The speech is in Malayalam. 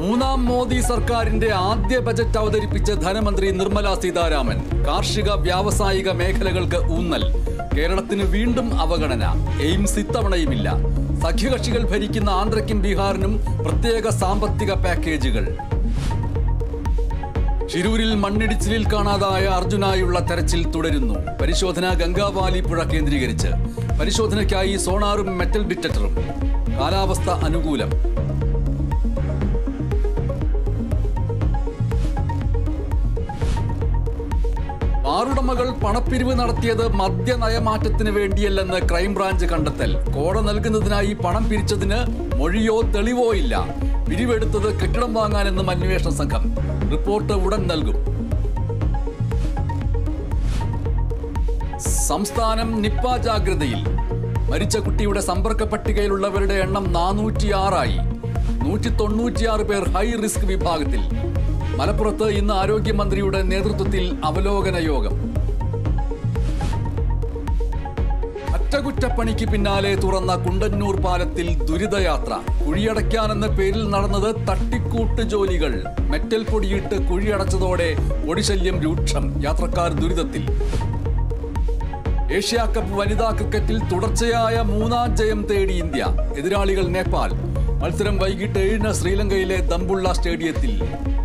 മൂന്നാം മോദി സർക്കാരിന്റെ ആദ്യ ബജറ്റ് അവതരിപ്പിച്ച ധനമന്ത്രി നിർമ്മല സീതാരാമൻ കാർഷിക വ്യാവസായിക മേഖലകൾക്ക് ഊന്നൽ കേരളത്തിന് വീണ്ടും അവഗണന എയിംസ് ഇത്തവണയുമില്ല സഖ്യകക്ഷികൾ ഭരിക്കുന്ന ആന്ധ്രയ്ക്കും ബീഹാറിനും പ്രത്യേക സാമ്പത്തിക പാക്കേജുകൾ ഷിരൂരിൽ മണ്ണിടിച്ചിലിൽ കാണാതായ അർജുനായുള്ള തെരച്ചിൽ തുടരുന്നു പരിശോധന ഗംഗാവാലി പുഴ കേന്ദ്രീകരിച്ച് പരിശോധനയ്ക്കായി സോണാറും മെറ്റൽ ഡിറ്റക്ടറും കാലാവസ്ഥ അനുകൂലം ബാറുടമകൾ പണപ്പിരിവ് നടത്തിയത് മദ്യനയമാറ്റത്തിന് വേണ്ടിയല്ലെന്ന് ക്രൈംബ്രാഞ്ച് കണ്ടെത്തൽ കോട നൽകുന്നതിനായി പണം പിരിച്ചതിന് മൊഴിയോ തെളിവോ ഇല്ല പിരിവെടുത്തത് കെട്ടിടം വാങ്ങാനെന്നും അന്വേഷണ സംഘം റിപ്പോർട്ട് ഉടൻ നൽകും സംസ്ഥാനം നിപ്പ ജാഗ്രതയിൽ മരിച്ച കുട്ടിയുടെ സമ്പർക്ക പട്ടികയിലുള്ളവരുടെ എണ്ണം നാനൂറ്റിയാറായി നൂറ്റി തൊണ്ണൂറ്റിയാറ് പേർ ഹൈ റിസ്ക് വിഭാഗത്തിൽ മലപ്പുറത്ത് ഇന്ന് ആരോഗ്യമന്ത്രിയുടെ നേതൃത്വത്തിൽ അവലോകന യോഗം അറ്റകുറ്റപ്പണിക്ക് പിന്നാലെ തുറന്ന കുണ്ടന്നൂർ പാലത്തിൽ ദുരിതയാത്ര കുഴിയടയ്ക്കാനെന്ന പേരിൽ നടന്നത് തട്ടിക്കൂട്ട് ജോലികൾ മെറ്റൽ പൊടിയിട്ട് കുഴിയടച്ചതോടെ പൊടിശല്യം രൂക്ഷം യാത്രക്കാർ ദുരിതത്തിൽ ഏഷ്യാ കപ്പ് വനിതാ ക്രിക്കറ്റിൽ തുടർച്ചയായ മൂന്നാം ജയം തേടി ഇന്ത്യ എതിരാളികൾ നേപ്പാൾ മത്സരം വൈകിട്ട് ഏഴിന് ശ്രീലങ്കയിലെ ദമ്പുള്ള സ്റ്റേഡിയത്തിൽ